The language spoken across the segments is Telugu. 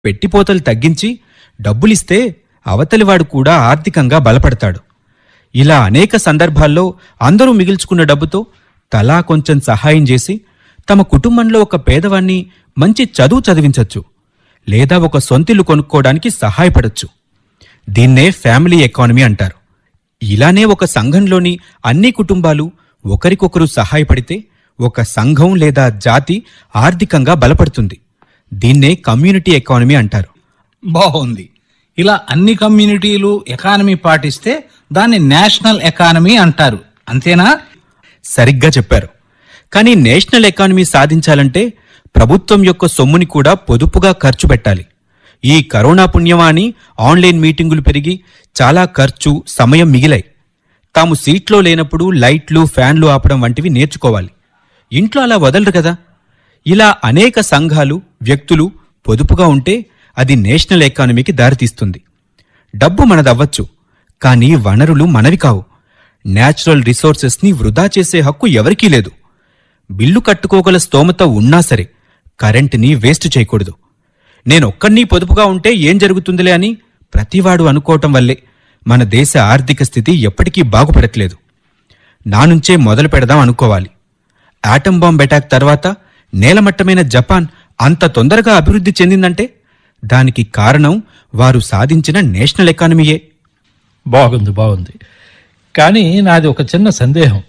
పెట్టిపోతలు తగ్గించి డబ్బులిస్తే అవతలివాడు కూడా ఆర్థికంగా బలపడతాడు ఇలా అనేక సందర్భాల్లో అందరూ మిగిల్చుకున్న డబ్బుతో తలా కొంచెం సహాయం చేసి తమ కుటుంబంలో ఒక పేదవాణ్ణి మంచి చదువు చదివించొచ్చు లేదా ఒక సొంతిల్లు కొనుక్కోవడానికి సహాయపడొచ్చు దీన్నే ఫ్యామిలీ ఎకానమీ అంటారు ఇలానే ఒక సంఘంలోని అన్ని కుటుంబాలు ఒకరికొకరు సహాయపడితే ఒక సంఘం లేదా జాతి ఆర్థికంగా బలపడుతుంది దీన్నే కమ్యూనిటీ ఎకానమీ అంటారు బాగుంది ఇలా అన్ని కమ్యూనిటీలు ఎకానమీ పాటిస్తే దాన్ని నేషనల్ ఎకానమీ అంటారు అంతేనా సరిగ్గా చెప్పారు కానీ నేషనల్ ఎకానమీ సాధించాలంటే ప్రభుత్వం యొక్క సొమ్ముని కూడా పొదుపుగా ఖర్చు పెట్టాలి ఈ కరోనా పుణ్యమా అని ఆన్లైన్ మీటింగులు పెరిగి చాలా ఖర్చు సమయం మిగిలాయి తాము సీట్లో లేనప్పుడు లైట్లు ఫ్యాన్లు ఆపడం వంటివి నేర్చుకోవాలి ఇంట్లో అలా వదలరు కదా ఇలా అనేక సంఘాలు వ్యక్తులు పొదుపుగా ఉంటే అది నేషనల్ ఎకానమీకి దారితీస్తుంది డబ్బు మనదవ్వచ్చు కానీ వనరులు మనవి కావు నేచురల్ రిసోర్సెస్ని వృధా చేసే హక్కు ఎవరికీ లేదు బిల్లు కట్టుకోగల స్తోమత ఉన్నా సరే కరెంటుని వేస్ట్ చేయకూడదు నేనొక్కడినీ పొదుపుగా ఉంటే ఏం జరుగుతుందిలే అని ప్రతివాడు అనుకోవటం వల్లే మన దేశ ఆర్థిక స్థితి ఎప్పటికీ బాగుపడట్లేదు నా నుంచే మొదలు పెడదాం అనుకోవాలి ఆటం బాంబ్ అటాక్ తర్వాత నేలమట్టమైన జపాన్ అంత తొందరగా అభివృద్ధి చెందిందంటే దానికి కారణం వారు సాధించిన నేషనల్ ఎకానమీయే బాగుంది బాగుంది కానీ నాది ఒక చిన్న సందేహం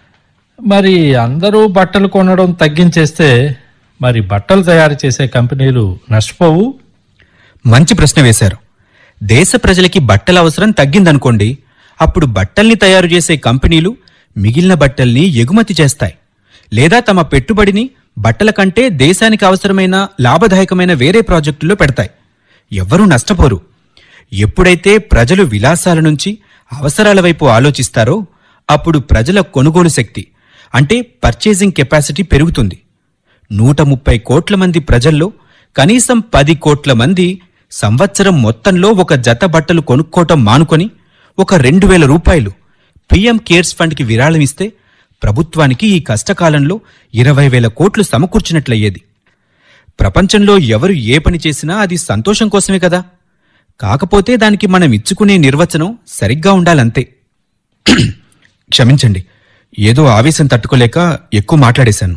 మరి అందరూ బట్టలు కొనడం తగ్గించేస్తే మరి బట్టలు తయారు చేసే కంపెనీలు నష్టపోవు మంచి ప్రశ్న వేశారు దేశ ప్రజలకి బట్టల అవసరం తగ్గిందనుకోండి అప్పుడు బట్టల్ని తయారు చేసే కంపెనీలు మిగిలిన బట్టల్ని ఎగుమతి చేస్తాయి లేదా తమ పెట్టుబడిని బట్టల కంటే దేశానికి అవసరమైన లాభదాయకమైన వేరే ప్రాజెక్టుల్లో పెడతాయి ఎవ్వరూ నష్టపోరు ఎప్పుడైతే ప్రజలు విలాసాల నుంచి అవసరాల వైపు ఆలోచిస్తారో అప్పుడు ప్రజల కొనుగోలు శక్తి అంటే పర్చేసింగ్ కెపాసిటీ పెరుగుతుంది నూట ముప్పై కోట్ల మంది ప్రజల్లో కనీసం పది కోట్ల మంది సంవత్సరం మొత్తంలో ఒక జత బట్టలు కొనుక్కోవటం మానుకొని ఒక రెండు వేల రూపాయలు పీఎం కేర్స్ ఫండ్కి విరాళం ఇస్తే ప్రభుత్వానికి ఈ కష్టకాలంలో ఇరవై వేల కోట్లు సమకూర్చినట్లయ్యేది ప్రపంచంలో ఎవరు ఏ పని చేసినా అది సంతోషం కోసమే కదా కాకపోతే దానికి మనం ఇచ్చుకునే నిర్వచనం సరిగ్గా ఉండాలంతే క్షమించండి ఏదో ఆవేశం తట్టుకోలేక ఎక్కువ మాట్లాడేశాను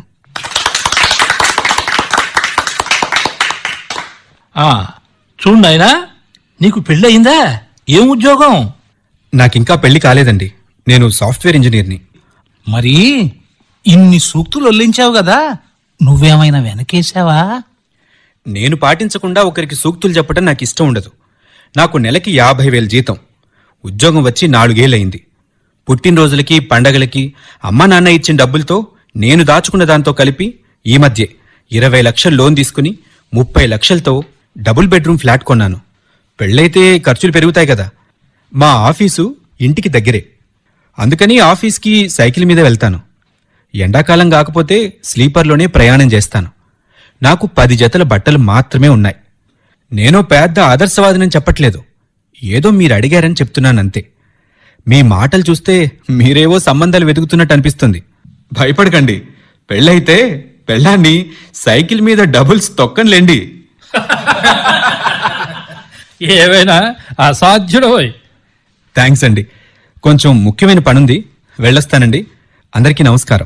ఆ చూడు నాయనా నీకు పెళ్ళయిందా ఏం ఉద్యోగం నాకింకా పెళ్లి కాలేదండి నేను సాఫ్ట్వేర్ ఇంజనీర్ని మరి ఇన్ని సూక్తులు వల్లించావు కదా నువ్వేమైనా వెనకేశావా నేను పాటించకుండా ఒకరికి సూక్తులు చెప్పడం నాకు ఇష్టం ఉండదు నాకు నెలకి యాభై వేల జీతం ఉద్యోగం వచ్చి నాలుగేళ్లయింది పుట్టినరోజులకి పండగలకి అమ్మా నాన్న ఇచ్చిన డబ్బులతో నేను దాచుకున్న దాంతో కలిపి ఈ మధ్య ఇరవై లక్షల లోన్ తీసుకుని ముప్పై లక్షలతో డబుల్ బెడ్రూమ్ ఫ్లాట్ కొన్నాను పెళ్ళైతే ఖర్చులు పెరుగుతాయి కదా మా ఆఫీసు ఇంటికి దగ్గరే అందుకని ఆఫీస్కి సైకిల్ మీద వెళ్తాను ఎండాకాలం కాకపోతే స్లీపర్లోనే ప్రయాణం చేస్తాను నాకు పది జతల బట్టలు మాత్రమే ఉన్నాయి నేను పెద్ద ఆదర్శవాదినని చెప్పట్లేదు ఏదో మీరు అడిగారని చెప్తున్నానంతే మీ మాటలు చూస్తే మీరేవో సంబంధాలు వెతుకుతున్నట్టు అనిపిస్తుంది భయపడకండి పెళ్ళైతే పెళ్ళాన్ని సైకిల్ మీద డబుల్స్ తొక్కనులేండి ఏవైనా అసాధ్యుడోయ్ థ్యాంక్స్ అండి కొంచెం ముఖ్యమైన పనుంది వెళ్ళొస్తానండి అందరికీ నమస్కారం